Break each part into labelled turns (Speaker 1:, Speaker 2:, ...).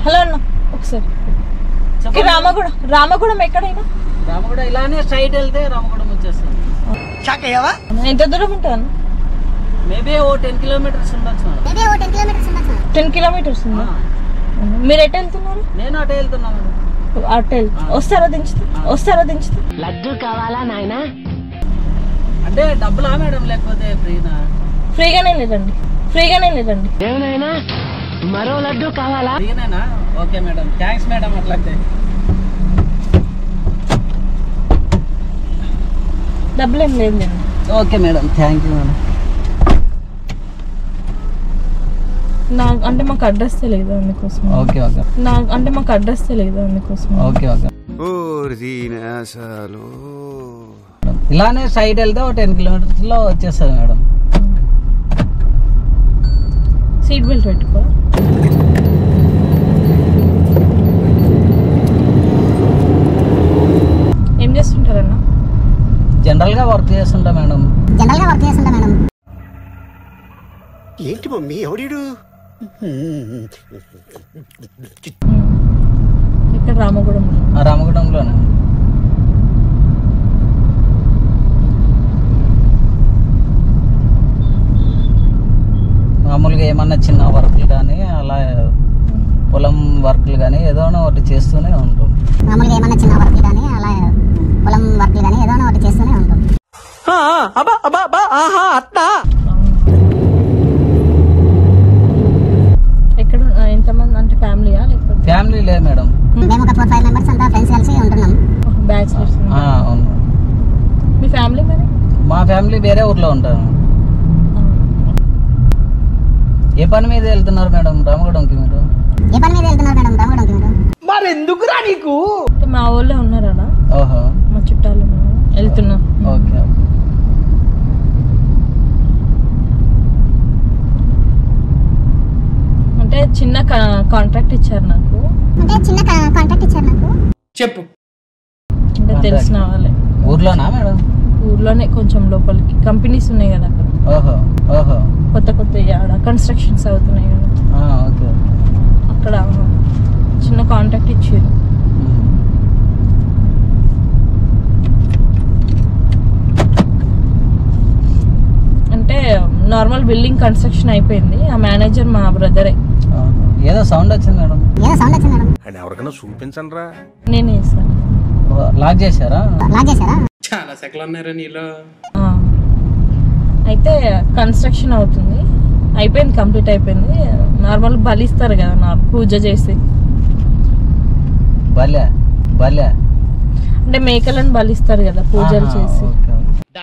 Speaker 1: Hello అన్న ఒకసారి ఈ రామగుడం రామగుడం ఎక్కడైనా
Speaker 2: రామగూడ ఇలానే స్ట్రైట్ వెళ్తే రామగూడెం వచ్చేస్తుంది
Speaker 1: ఎంత దూరం ఉంటుంది అన్న
Speaker 2: మేబీ ఓ టెన్ కిలోమీటర్స్ ఉండొచ్చు మేడం
Speaker 1: టెన్ కిలోమీటర్స్ ఉందా
Speaker 2: ఆ,
Speaker 1: మీరు ఎటు వెళ్తున్నారు
Speaker 2: నేను అటే వెళ్తున్నా మేడం
Speaker 1: అటు వెళ్తు వస్తారా దించుతా వస్తారా దించుతా
Speaker 2: అంటే డబ్బులా మేడం లేకపోతే ఫ్రీనా
Speaker 1: ఫ్రీగానే లేదండి ఫ్రీగానే లేదండి
Speaker 2: ఫ్రీనేనా ఓకే మేడం థ్యాంక్స్ మేడం అట్లయితే
Speaker 1: డబ్బులు ఏం లేదు నేను
Speaker 2: okay madam thank you madam
Speaker 1: నా అంటే మాకు అడ్రస్ తెలియదు అందుకోసం
Speaker 2: ఓకే ఓకే
Speaker 1: నా అంటే మాకు అడ్రస్ తెలియదు అందుకోసం
Speaker 2: ఓకే ఓకే
Speaker 3: అసలు
Speaker 2: ఇలానే స్ట్రైట్ వెళ్తే ఒక టెన్ కిలోమీటర్స్ లో వచ్చేస్తుంది మేడం
Speaker 1: సీట్ బెల్ట్ పెట్టుకో ఏం చేస్తుంటారన్న
Speaker 2: జనరల్ గా వర్క్ చేస్తుంటా మేడం
Speaker 3: ఏంటి మమ్మీ ఎవడీడు
Speaker 1: ఇక్కడ రామగుడం
Speaker 2: ఆ రామగుడంలోనే మామూలుగా ఏమన్నా చిన్న వర్క్లు కానీ అలా పొలం వర్క్లు కానీ ఏదో ఒకటి చేస్తూనే ఉంటాం
Speaker 4: మామూలుగా ఏమన్నా చిన్న వర్క్లు కానీ అలా పొలం వర్క్లు కానీ ఏదో ఒకటి చేస్తూనే ఉంటాం
Speaker 1: ఎక్కడ ఎంతమంది అంటే ఫ్యామిలీయా లేకపోతే
Speaker 2: ఫ్యామిలీ లే మేడం
Speaker 4: మేము ఒక ఫోర్ ఫైవ్ మెంబర్స్ అంతా ఫ్రెండ్స్ కలిసి ఉంటున్నాం
Speaker 1: బ్యాచిలర్స్
Speaker 2: ఆ, అవును
Speaker 1: మీ ఫ్యామిలీ మరి
Speaker 2: మా ఫ్యామిలీ వేరే ఊర్లో ఉంటారు ఏ పని మీద వెళ్తున్నారు మేడం రామగుడంకి మీరు
Speaker 4: ఏ పని మీద వెళ్తున్నారు మేడం రామగడంకి మీరు
Speaker 1: అంటే మా ఊళ్ళో ఉన్నారా
Speaker 2: ఓహో
Speaker 1: మా చుట్టాలు ఉన్నారు. వెళ్తున్నా
Speaker 2: ఓకే ఓకే
Speaker 1: అంటే చిన్న కాంట్రాక్ట్ ఇచ్చారు నాకు
Speaker 4: అంటే చిన్న కాంటాక్ట్ ఇచ్చారు నాకు
Speaker 1: అంటే తెలిసిన వాళ్ళే
Speaker 2: ఊర్లోనా మేడం
Speaker 1: ఊర్లోనే కొంచెం లోపలికి కంపెనీస్ ఉన్నాయి కదా అక్కడ
Speaker 2: ఓహో ఓహో
Speaker 1: కొత్త కొత్త ఆడ కన్స్ట్రక్షన్స్ అవుతున్నాయి కదా
Speaker 2: ఆ, ఓకే ఓకే
Speaker 1: అక్కడ చిన్న కాంటాక్ట్ ఇచ్చారు
Speaker 2: మ్మ్.
Speaker 1: అంటే నార్మల్ బిల్డింగ్ కన్స్ట్రక్షన్ అయిపోయింది ఆ మేనేజర్ మా బ్రదరే
Speaker 2: ఆహా. ఏదో సౌండ్ వచ్చింది మేడం
Speaker 4: ఏదో సౌండ్ వచ్చింది మేడం
Speaker 3: అండ్ ఎవరికైనా చూపించండి రా
Speaker 1: నేనే ఇస్తాను
Speaker 2: ఓ, లాక్ చేశారా
Speaker 4: లాక్ చేశారా
Speaker 1: ఆ. అయితే కన్స్ట్రక్షన్ అవుతుంది అయిపోయింది కంప్లీట్ అయిపోయింది నార్మల్ బలిస్తారు కదా నా పూజ చేసి
Speaker 2: భలే భలే
Speaker 1: అంటే మేకలను బలిస్తారు కదా పూజలు
Speaker 2: ఆహా,
Speaker 1: చేసి
Speaker 2: ఓకే, ఓకే.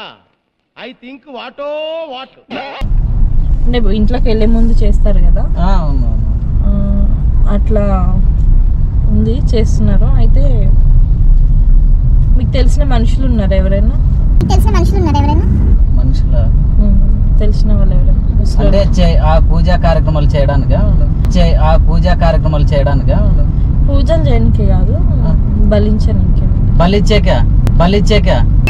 Speaker 1: అంటే ఇంట్లోకి వెళ్ళే ముందు చేస్తారు కదా
Speaker 2: ఆ, అవును అవును
Speaker 1: ఆ, అట్లా ఉంది చేస్తున్నారు అయితే మీకు తెలిసిన మనుషులు ఉన్నారు ఎవరైనా
Speaker 4: తెలిసిన మనుషులు ఉన్నారు ఎవరైనా
Speaker 2: మనుషుల
Speaker 1: ఉమ్, తెలిసిన వాళ్ళు ఎవరైనా ముసలోళ్ళు.
Speaker 2: అంటే చే- ఆ పూజా కార్యక్రమాలు చేయడానికా చే- ఆ పూజా కార్యక్రమాలు చేయడానికా
Speaker 1: పూజలు చేయడానికి కాదు బలించడానికి
Speaker 2: బలిచ్చాక బలిచ్చాక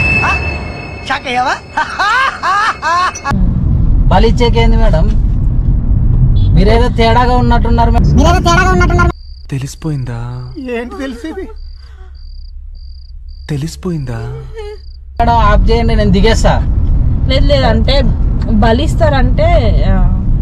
Speaker 2: బలిచ్చాక ఏంది మేడం మీరేదో తేడాగా ఉన్నట్టున్నారు మేడం
Speaker 4: మీరేదో తేడాగా ఉన్నట్టున్నారు
Speaker 5: తెలిసిపోయిందా
Speaker 3: ఏంటి తెలిసేది
Speaker 5: తెలిసిపోయిందా
Speaker 2: మేడం ఆఫ్ చేయండి నేను దిగేస్తా
Speaker 1: లేదు లేదు అంటే బలిస్తారంటే ఆ,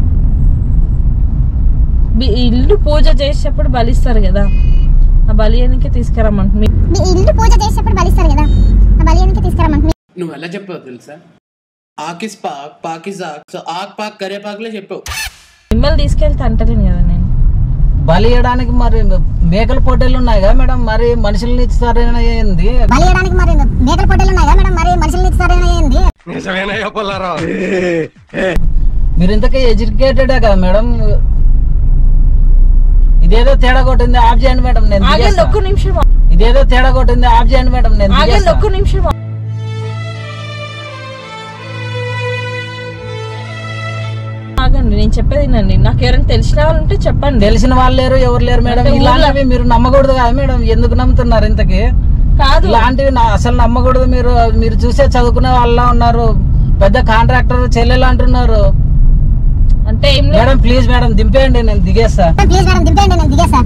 Speaker 1: బి- ఇల్లు పూజ చేసేటప్పుడు బలిస్తారు కదా ఆ బలియానికి తీసుకురమ్మంటుంది
Speaker 4: మీ ఇల్లు పూజ చేసేటప్పుడు బలిస్తారు కదా ఆ బలియానికి తీసుకురమ్మంటున్నారు
Speaker 6: నువ్వు ఎలా చెప్పావు తెలుసా ఆకిస్ పాక్ పాకిజాక్ సో ఆక్ పాక్ కరేపాకులే చెప్పావు
Speaker 1: మిమ్మల్ని తీసుకెళ్తే అంటలేను కదా నేను
Speaker 2: బలి ఇవ్వడానికి మరి మేకల పోటీలు ఉన్నాయి కదా మేడం మరి మనుషుల్ని ఇస్తారని ఏంది
Speaker 4: బలి ఇవ్వడానికి మరి మేకల పొట్టేలు ఉన్నాయి కదా మేడం మరి మనుషులు ఇస్తారని ఏంది
Speaker 2: మీరు ఇంతకీ ఎడ్యుకేటెడే కదా మేడం ఇదేదో తేడా కొట్టింది ఆఫ్ చేయండి మేడం నేను
Speaker 1: ఆగండి
Speaker 2: దిగేస్తా.
Speaker 1: ఒక్క నిమిషం
Speaker 2: ఇదేదో తేడా కొట్టింది ఆఫ్ చేయండి మేడం నేను
Speaker 1: ఆగండి
Speaker 2: దిగేస్తా.
Speaker 1: ఒక్క నిమిషం ఆగండి నేను చెప్పేది వినండి నాకు ఎవరైనా తెలిసిన వాళ్ళు ఉంటే చెప్పండి
Speaker 2: తెలిసిన వాళ్ళు లేరు ఎవరు లేరు మేడం
Speaker 1: అంటే ఊర్లో-
Speaker 2: ఇలాంటివి మీరు నమ్మకూడదు కదా మేడం ఎందుకు నమ్ముతున్నారు ఇంతకి
Speaker 1: కాదు
Speaker 2: ఇలాంటివి నా- అసలు నమ్మకూడదు మీరు మీరు చూసే చదువుకునే వాళ్ళ ఉన్నారు పెద్ద కాంట్రాక్టర్ చెల్లెలు అంటున్నారు
Speaker 1: అంటే ఏం లేదు
Speaker 2: మేడం ప్లీజ్ మేడం దింపేయండి నేను దిగేస్తా
Speaker 4: ప్లీజ్ మేడం దింపేయండి నేను దిగేస్తా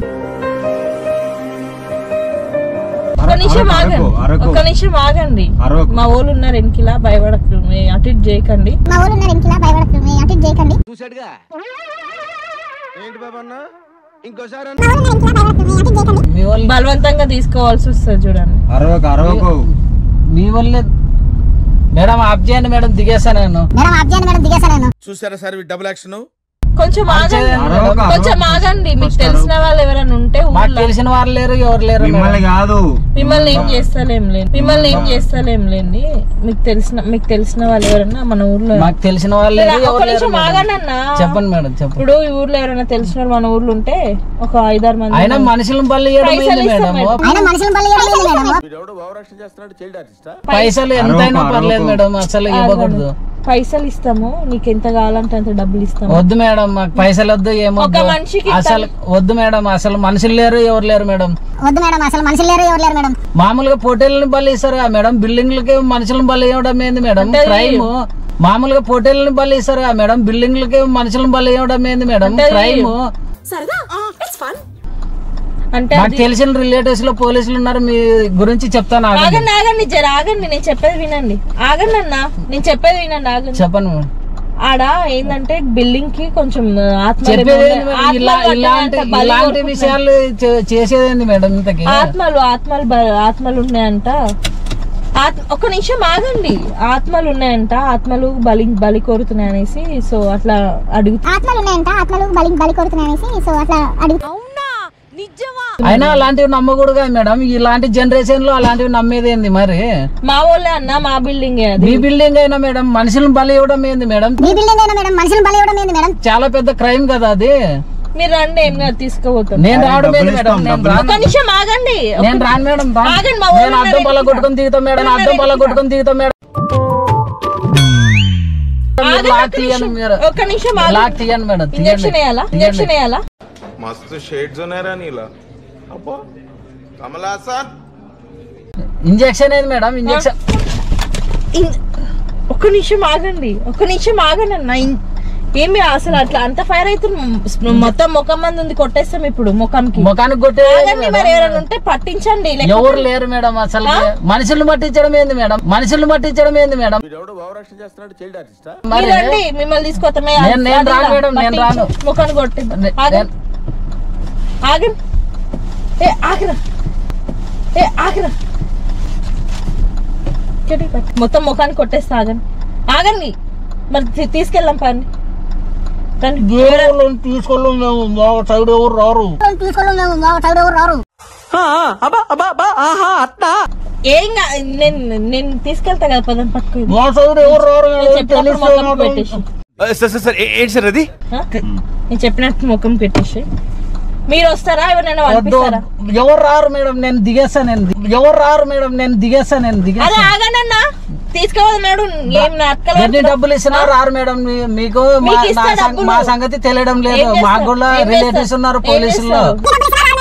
Speaker 1: ఒక్క నిమిషం
Speaker 5: అరకు,
Speaker 1: ఆగండి
Speaker 5: అరకు.
Speaker 1: ఒక్క నిమిషం ఆగండి
Speaker 5: అరకు.
Speaker 1: మా వాళ్ళు ఉన్నారు వెనకిలా భయపడకు మీ అటు ఇటు చేయకండి
Speaker 4: మా ఊరు ఉన్నారు ఇంకిలా భయపడకు మీ అటు ఇటు చేయకండి
Speaker 3: చూసాడుగా ఏంటి బాబా అన్న ఇంకోసారి
Speaker 4: మా ఊరు ఉన్నారు ఇంకిలా భయపడకు మీ అటు ఇటు చేయకండి
Speaker 2: మీ వాళ్ళు
Speaker 1: బలవంతంగా తీసుకోవాల్సి వస్తుంది చూడండి
Speaker 5: అరవకు అరవకు
Speaker 2: మీ వల్లే మేడం ఆఫ్ చేయండి మేడం దిగేస్తా నేను
Speaker 4: మేడం ఆఫ్ చేయండి మేడం దిగేస్తా నేను
Speaker 3: చూసారా సార్ డబుల్ యాక్షన్
Speaker 1: కొంచెం ఆగండి
Speaker 5: అరవకు,
Speaker 1: కొంచెం
Speaker 5: అరవకు.
Speaker 1: ఆగండి మీకు
Speaker 5: ఫస్ట్
Speaker 1: తెలిసిన వాళ్ళు ఎవరైనా ఉంటే
Speaker 2: మాకు
Speaker 1: ఊర్లో
Speaker 2: తెలిసిన వాళ్ళు లేరు ఎవరు లేరు
Speaker 5: మిమ్మల్ని
Speaker 2: మేడం.
Speaker 5: కాదు
Speaker 1: మిమ్మల్ని ఏం చేస్తలేం లేండి మిమ్మల్ని ఏం చేస్తలేం లేండి మీకు తెలిసిన మీకు తెలిసిన వాళ్ళు ఎవరైనా మన ఊర్లో
Speaker 2: మాకు తెలిసిన వాళ్ళు లేరు
Speaker 1: ఒక
Speaker 2: ఎవరు లేరు
Speaker 1: నిమిషం
Speaker 2: మేడం.
Speaker 1: ఆగండి అన్న
Speaker 2: చెప్పండి మేడం చెప్పండి
Speaker 1: ఇప్పుడు ఈ ఊర్లో ఎవరైనా తెలిసిన వాళ్ళు మన ఊర్లో ఉంటే ఒక ఐదారు మంది
Speaker 2: అయినా మనుషులను బలి ఇవ్వడం
Speaker 1: పైసలు
Speaker 2: ఏంది
Speaker 1: ఇస్తాం
Speaker 2: మేడం
Speaker 1: మేడం.
Speaker 4: ఆయన మనుషులు బలి ఇవ్వడం లేదు మేడం
Speaker 3: వీడెవడో ఓవరాక్షన్ చేస్తున్నాడు చైల్డ్ ఆర్టిస్టా
Speaker 2: పైసలు ఎంతైనా
Speaker 5: అరవకు,
Speaker 2: పర్లేదు
Speaker 5: అరవకు.
Speaker 2: మేడం అసలు ఇవ్వకూడదు
Speaker 1: పైసలు ఇస్తాము నీకు ఎంత కావాలంటే అంత డబ్బులు ఇస్తాము
Speaker 2: వద్దు మేడం మాకు పైసలు వద్దు ఏమొద్దు
Speaker 1: ఒక మనిషికి
Speaker 2: అసలు వద్దు మేడం అసలు మనుషులు లేరు ఎవరు లేరు మేడం
Speaker 4: వద్దు మేడం అసలు మనుషులు లేరు ఎవరు లేరు మేడం
Speaker 2: మామూలుగా పోటీలను బలి ఇస్తారు కదా మేడం బిల్డింగ్లకి మనుషులను బలి ఇవ్వడం ఏంది మేడం
Speaker 1: అంటే అది-
Speaker 2: క్రైమ్ మామూలుగా పోటీలను బలి ఇస్తారు కదా మేడం బిల్డింగ్లకి మనుషులను బలి ఇవ్వడం ఏంది మేడం
Speaker 1: అంటే అది-
Speaker 2: క్రైమ్
Speaker 1: అంటే
Speaker 2: నాకు
Speaker 1: అది-
Speaker 2: తెలిసిన రిలేటివ్స్ లో పోలీసులు ఉన్నారు మీ గురించి చెప్తాను ఆగండి
Speaker 1: ఆగండి ఆగండి జర ఆగండి నేను చెప్పేది వినండి ఆగండి అన్న నేను చెప్పేది వినండి ఆగండి
Speaker 2: చెప్పండి మేడం
Speaker 1: ఆడ ఏంటంటే బిల్డింగ్ కి కొంచెం ఆత్మ
Speaker 2: చెప్పేది ఏంది మేడం? ఇలా ఇలాంటి ఇలాంటి విషయాలు చే- చేసేది ఏంది మేడం ఇంతకి
Speaker 1: ఆత్మలు ఆత్మలు బ- ఆత్మలు ఉన్నాయంట ఆత్మ ఒక నిమిషం ఆగండి ఆత్మలు ఉన్నాయంట ఆత్మలు బలి బలి కోరుతున్నాయి అనేసి సో అట్లా అడుగు
Speaker 4: ఆత్మలు ఉన్నాయంట ఆత్మలు బలి బలి కొడుతున్నాయి అనేసి సో అట్లా అడుగు
Speaker 2: అయినా అలాంటివి నమ్మకూడదు కదా మేడం ఇలాంటి జనరేషన్ లో అలాంటివి నమ్మేది ఏంది మరి
Speaker 1: మా వాళ్ళే అన్న మా బిల్డింగ్ అది
Speaker 2: మీ బిల్డింగ్ అయినా మేడం మనుషులను బలి ఇవ్వడం ఏంది మేడం
Speaker 4: మీ బిల్డింగ్ అయినా మేడం మనుషులు బలి ఇవ్వడం ఏంది మేడం
Speaker 2: చాలా పెద్ద క్రైమ్ కదా అది
Speaker 1: మీరు రండి ఏం కాదు తీసుకుపోతాం
Speaker 2: నేను రావడం ఏంది
Speaker 5: డబ్బులు
Speaker 2: మేడం
Speaker 5: ఇస్తాం,
Speaker 2: నేను
Speaker 5: డబ్బులు
Speaker 2: రాను.
Speaker 1: ఒక నిమిషం ఆగండి
Speaker 2: నేను రాను మేడం రాను.
Speaker 1: ఆగండి, మా
Speaker 2: నేను
Speaker 1: ఊరు
Speaker 2: అద్దం
Speaker 1: ఉన్న
Speaker 2: పల్ల
Speaker 1: వ్యక్తి.
Speaker 2: కొట్టుకొని దిగుతాం మేడం
Speaker 1: ఊరు ఉన్న
Speaker 2: అద్దం పల్ల
Speaker 1: వ్యక్తి.
Speaker 2: కొట్టుకొని దిగుతాం మేడం మీరు
Speaker 1: ఆగండి,
Speaker 2: లాక్
Speaker 1: ఒక్క
Speaker 2: తీయండి
Speaker 1: నిమిషం.
Speaker 2: మీరు
Speaker 1: ఒక్క నిమిషం
Speaker 2: లాక్
Speaker 1: ఆగండి
Speaker 2: తీయండి మేడం
Speaker 1: ఇంజక్షన్
Speaker 2: తీయండి.
Speaker 1: వేయాలా
Speaker 2: తీయండి.
Speaker 1: ఇంజక్షన్ వేయాలా
Speaker 7: मस्त शेड जो नाही राणीला अप्पा कमला असा
Speaker 2: ఇంజక్షన్ ఏంది మేడం ఇంజక్షన్
Speaker 1: ఇన్- ఒక్క నిమిషం ఆగండి ఒక్క నిమిషం ఆగండి అన్న ఇన్- ఏమి అసలు అట్లా అంత ఫైర్ అవుతుంది మొత్తం ముఖం మంది ఉంది కొట్టేస్తాం ఇప్పుడు ముఖంకి
Speaker 2: ముఖానికి కొట్టే
Speaker 1: ఆగండి మరి ఎవరైనా ఉంటే పట్టించండి లేకపోతే-
Speaker 2: ఎవరు లేరు మేడం అసలు మనుషులను పట్టించడం ఏంది మేడం మనుషులను పట్టించడం ఏంది మేడం
Speaker 3: వీడెవడో ఓవరాక్షన్ చేస్తున్నాడు చైల్డ్ ఆర్టిస్టా
Speaker 2: మరి
Speaker 1: మీరు రండి మిమ్మల్ని తీసుకొస్తామే
Speaker 2: నేను- నేను రాను మేడం, నేను రాను.
Speaker 1: ముఖాన్ని కొట్టిద్దాం
Speaker 2: నే-
Speaker 1: ఆగండి ఆగండి ఏ ఆగరా ఏ ఆగరా చెడి పట్టు. మొత్తం ముఖాన్ని కొట్టేస్తా ఆగండి ఆగండి మరి తీ- తీసుకెళ్ళాం పని రండి
Speaker 2: తీసుకెళ్ళం మేము మా సైడ్ ఎవరు రారు
Speaker 4: తీసుకోవడం మేము మా సైడ్ ఎవరు రారు
Speaker 1: ఏం కా- నేను నేను తీసుకెళ్తా కదా పదని పట్టుకుని
Speaker 2: మా సైడ్ ఎవరు రారు
Speaker 1: చెప్పినప్పుడు ముఖం పెట్టేసి
Speaker 3: సార్ సార్ సార్ ఏంటి సార్ అది
Speaker 1: ఆ? నేను చెప్పినట్టు ముఖం పెట్టేసి మీరు వస్తారా ఎవరైనా
Speaker 2: వద్దు
Speaker 1: పంపిస్తారా
Speaker 2: ఎవరు రారు మేడం నేను దిగేస్తా నేను ది- ఎవరు రారు మేడం నేను దిగేస్తా నేను
Speaker 1: అదే
Speaker 2: దిగేస్తా
Speaker 1: ఆగండి అన్న తీసుకోవద్దు మేడం ఏం నాటకాలు
Speaker 2: ఎన్ని డబ్బులు ఇచ్చినా రారు మేడం మీ- మీకు మా-
Speaker 1: మీకు ఇస్తా
Speaker 2: నా సం-
Speaker 1: డబ్బులు.
Speaker 2: మా సంగతి తెలియడం లేదు
Speaker 1: ఏం చేస్తారు?
Speaker 2: మాకు కూడా
Speaker 1: ఏం
Speaker 2: రిలేటివ్స్
Speaker 1: చేస్తారు?
Speaker 2: ఉన్నారు
Speaker 1: ఏం
Speaker 2: పోలీసుల్లో
Speaker 1: చేస్తారు?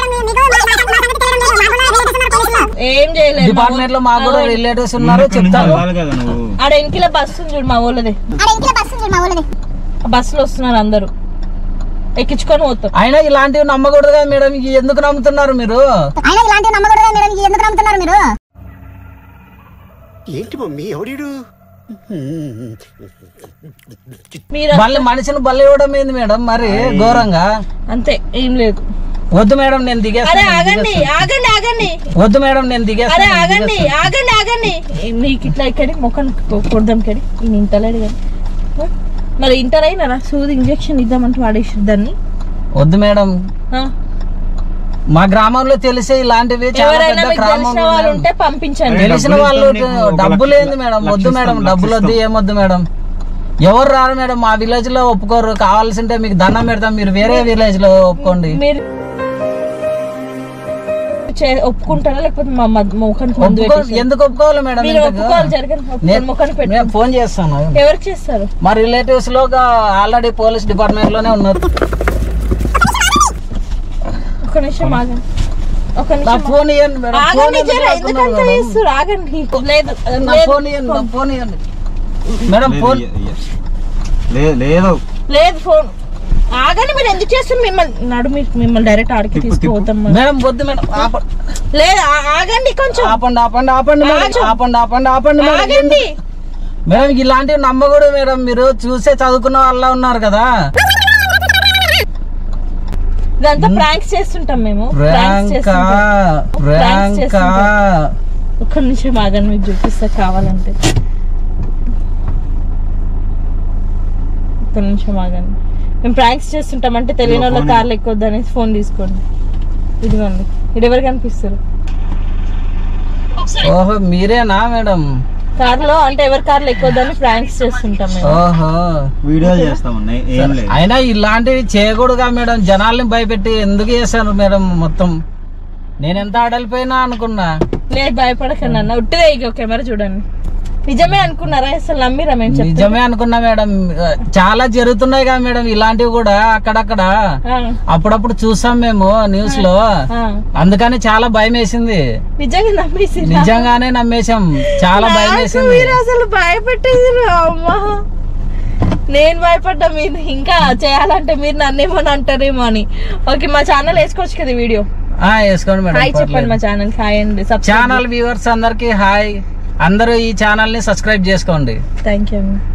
Speaker 1: ఏం చేయలేదు
Speaker 2: డిపార్ట్మెంట్ లో మాకు కూడా రిలేటివ్స్ ఉన్నారు
Speaker 5: ఇక్కడ నుంచి
Speaker 2: చెప్తాను
Speaker 5: వెళ్ళాలి కదా నువ్వు
Speaker 1: ఆడ వెనకిల బస్సు ఉంది చూడు మా ఊళ్ళది
Speaker 4: అరే ఇంట్లో బస్సు చూడు మా ఊళ్ళది
Speaker 1: ఆ బస్సులో వస్తున్నారు అందరూ ఎక్కించుకొని పోతాం
Speaker 2: అయినా ఇలాంటివి నమ్మకూడదు కదా మేడం ఇవి ఎందుకు నమ్ముతున్నారు మీరు
Speaker 4: అయినా ఇలాంటివి నమ్మకూడదు మేడం ఇది ఎందుకు నమ్ముతున్నారు మీరు
Speaker 3: ఏంటి మమ్మీ ఎవడీడు
Speaker 1: మీరు
Speaker 2: మళ్ళీ మనిషిని బలి ఇవ్వడం ఏంది మేడం మరి ఘోరంగా
Speaker 1: అంతే ఏం లేదు
Speaker 2: వద్దు మేడం నేను
Speaker 1: అరే
Speaker 2: దిగేస్తాను
Speaker 1: ఆగండి ఆగండి ఆగండి
Speaker 2: వద్దు మేడం నేను
Speaker 1: అరే
Speaker 2: దిగేస్తాను
Speaker 1: ఆగండి ఆగండి ఆగండి ఏ, మీకు ఇట్లా ఇక్కడి మొక్కను కొడదాం ఇక్కడి ఈయన ఇంటలేడు కానీ ఆ? మరి ఇంటర్ అయినారా సూది ఇంజక్షన్ ఇద్దామంటే వాడేసి దాన్ని
Speaker 2: వద్దు మేడం
Speaker 1: ఆ?
Speaker 2: మా గ్రామంలో తెలిసే ఇలాంటివి చాలా
Speaker 1: ఎవరైనా
Speaker 2: పెద్ద
Speaker 1: మీకు
Speaker 2: గ్రామం
Speaker 1: తెలిసిన వాళ్ళు ఉంటే పంపించండి
Speaker 2: తెలిసిన
Speaker 5: డబ్బులు
Speaker 2: వాళ్ళు
Speaker 5: ఇస్తాం నీకు, ఒక
Speaker 2: డబ్బులు
Speaker 5: లక్ష
Speaker 2: ఏంది మేడం
Speaker 5: ఇస్తాం,
Speaker 2: వద్దు
Speaker 5: లక్ష
Speaker 2: మేడం
Speaker 5: ఇస్తాం,
Speaker 2: డబ్బులు వద్దు
Speaker 5: లక్ష
Speaker 2: ఏమొద్దు మేడం ఎవరు రారు మేడం మా విలేజ్ లో ఒప్పుకోరు కావాల్సింటే మీకు దండం పెడతాం మీరు వేరే విలేజ్ లో ఒప్పుకోండి
Speaker 1: మీరు చే- ఒప్పుకుంటారా లేకపోతే మా మద్- ముఖానికి మందు
Speaker 2: ఒప్పుకో
Speaker 1: పెట్టేసి
Speaker 2: ఎందుకు ఒప్పుకోవాలి మేడం
Speaker 1: మీరు
Speaker 2: ఇంతకు?
Speaker 1: ఒప్పుకోవాలి జరగండి ఒప్పుకోండి,
Speaker 2: నేను-
Speaker 1: ముఖానికి
Speaker 2: నేను
Speaker 1: పెట్టండి
Speaker 2: ఫోన్ చేస్తాను
Speaker 1: ఎవరికి చేస్తారు
Speaker 2: మా రిలేటివ్స్ లో ఆల్రెడీ పోలీస్ డిపార్ట్మెంట్ లోనే ఉన్నారు
Speaker 1: ఒక నిమిషం ఆగండి ఒక
Speaker 2: నా
Speaker 1: నిమిషం
Speaker 2: ఫోన్ ఇవ్వండి మేడం ఫోన్
Speaker 1: ఆగండి
Speaker 2: ఎందుకు
Speaker 1: జర
Speaker 2: లాక్కున్నారు
Speaker 1: ఎందుకంత
Speaker 2: మేడం?
Speaker 1: చేస్తారు ఆగండి లేదు
Speaker 2: నా
Speaker 1: లేదు.
Speaker 2: ఫోన్ ఇవ్వండి నా ఫోన్ ఇవ్వండి మేడం
Speaker 5: లేదు,
Speaker 2: ఫోన్
Speaker 5: ఇయ్య- ఇయ్య. లే- లేదు
Speaker 1: లేదు ఫోన్ ఆగండి మీరు ఎందుకు చేస్తారు మిమ్మల్ని నడు మీరు మిమ్మల్ని డైరెక్ట్ ఆడికి తీసుకుపోతాం మనం.
Speaker 2: మేడం వద్దు మేడం ఆప-
Speaker 1: లేదు ఆ- ఆగండి కొంచెం
Speaker 2: ఆపండి ఆపండి ఆపండి మేడం
Speaker 1: ఆగు.
Speaker 2: ఆపండి ఆపండి ఆపండి మేడం
Speaker 1: ఆగండి
Speaker 2: మేడం ఇలాంటివి నమ్మకూడదు మేడం మీరు చూసే చదువుకున్న వాళ్ళ ఉన్నారు కదా
Speaker 1: ఇదంతా ప్రాంక్స్ చేస్తుంటాం మేము ప్రాంక్స్
Speaker 2: ర్యాంకా
Speaker 1: చేస్తుంటాం Pranks
Speaker 2: ర్యాంకా
Speaker 1: చేస్తుంటాం. ఒక్క నిమిషం ఆగండి మీకు చూపిస్తా కావాలంటే ఒక్క నిమిషం ఆగండి మేము ప్రాంక్స్ చేస్తుంటాం అంటే తెలియని వాళ్ళ కార్లు ఎక్కొద్దు అనేసి ఫోన్ తీసుకోండి ఇదిగోండి ఇది ఎవరు కనిపిస్తారు
Speaker 2: ఓహో మీరేనా మేడం
Speaker 1: కార్లో అంటే ఎవరి కార్లు ఎక్కొద్దని ప్రాంక్స్ చేస్తుంటాం మేము
Speaker 2: ఓహో
Speaker 5: వీడియోలు చేస్తామన్నా ఏం లేదు
Speaker 2: అయినా ఇలాంటివి చేయకూడదుగా మేడం జనాల్ని భయపెట్టి ఎందుకు చేశాను మేడం మొత్తం నేను ఎంత ఆడలిపోయినా అనుకున్నా
Speaker 1: లేదు భయపడకండి అన్న ఉట్టిదే ఇక కెమెరా చూడండి నిజమే అనుకున్నారా అసలు నమ్మిరా మేము చెప్తే
Speaker 2: నిజమే అనుకున్నా మేడం చాలా జరుగుతున్నాయి కదా మేడం ఇలాంటివి కూడా అక్కడక్కడ అప్పుడప్పుడు చూసాం మేము న్యూస్ లో అందుకని చాలా భయం వేసింది
Speaker 1: నిజంగా నమ్మేసి
Speaker 2: నిజంగానే నమ్మేశాం చాలా భయం వేసింది
Speaker 1: మీరు అసలు భయపెట్టేసారు అమ్మా నేను భయపడ్డా మీరు ఇంకా చేయాలంటే మీరు నన్నేమని అంటారేమో అని ఓకే మా ఛానల్ వేసుకోవచ్చు కదా వీడియో
Speaker 2: ఆ, వేసుకోండి
Speaker 1: హాయ్
Speaker 2: మేడం
Speaker 1: చెప్పండి మా ఛానల్ హాయ్ అండి
Speaker 2: ఛానల్ వ్యూవర్స్ అందరికి హాయ్ అందరూ ఈ ఛానల్ ని సబ్స్క్రైబ్ చేసుకోండి
Speaker 1: థ్యాంక్ యూ అండి